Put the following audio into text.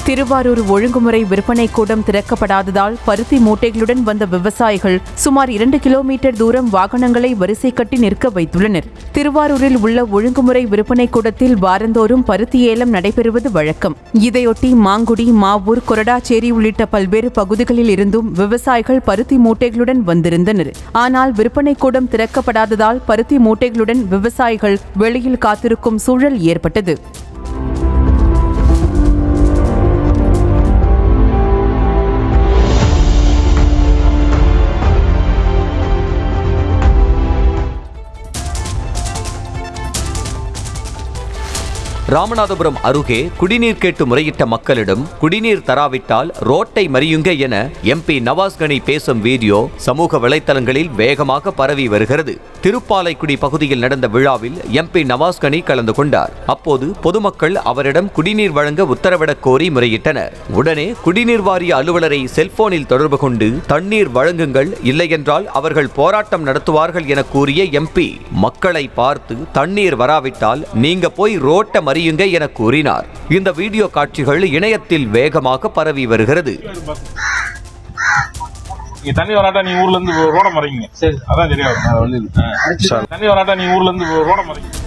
திருவாரூர் ஒழுங்குமுறை விற்பனை கூடம் திறக்கப்படாததால் பருத்தி மூட்டைகளுடன் வந்த விவசாயிகள் சுமார் இரண்டு கிலோமீட்டர் தூரம் வாகனங்களை வரிசை கட்டி நிற்க வைத்துள்ளனர் திருவாரூரில் உள்ள ஒழுங்குமுறை விற்பனை கூடத்தில் வாரந்தோறும் பருத்தி ஏலம் நடைபெறுவது வழக்கம் இதையொட்டி மாங்குடி மாவூர் கொரடாச்சேரி உள்ளிட்ட பல்வேறு பகுதிகளில் இருந்தும் விவசாயிகள் பருத்தி மூட்டைகளுடன் வந்திருந்தனர் ஆனால் விற்பனை கூடம் திறக்கப்படாததால் பருத்தி மூட்டைகளுடன் விவசாயிகள் வெளியில் காத்திருக்கும் சூழல் ஏற்பட்டது ராமநாதபுரம் அருகே குடிநீர் கேட்டு முறையிட்ட மக்களிடம் குடிநீர் தராவிட்டால் ரோட்டை மறியுங்க என எம்பி நவாஸ் கனி பேசும் வீடியோ சமூக வலைத்தளங்களில் வேகமாக பரவி வருகிறது திருப்பாலைக்குடி பகுதியில் நடந்த விழாவில் எம்பி நவாஸ் கனி கலந்து கொண்டார் அப்போது பொதுமக்கள் அவரிடம் குடிநீர் வழங்க உத்தரவிடக் கோரி முறையிட்டனர் உடனே குடிநீர் வாரிய அலுவலரை செல்போனில் தொடர்பு கொண்டு தண்ணீர் வழங்குங்கள் இல்லையென்றால் அவர்கள் போராட்டம் நடத்துவார்கள் என கூறிய எம்பி மக்களை பார்த்து தண்ணீர் வராவிட்டால் நீங்க போய் ரோட்ட மறியுங்க என கூறினார் இந்த வீடியோ காட்சிகள் இணையத்தில் வேகமாக பரவி வருகிறது நீங்க தண்ணி வராட்டா நீ ஊர்ல இருந்து ரோட மறைங்க சரி அதான் சரியா வரும். தண்ணி வராட்டா நீ ஊர்ல இருந்து ரோட மறைங்க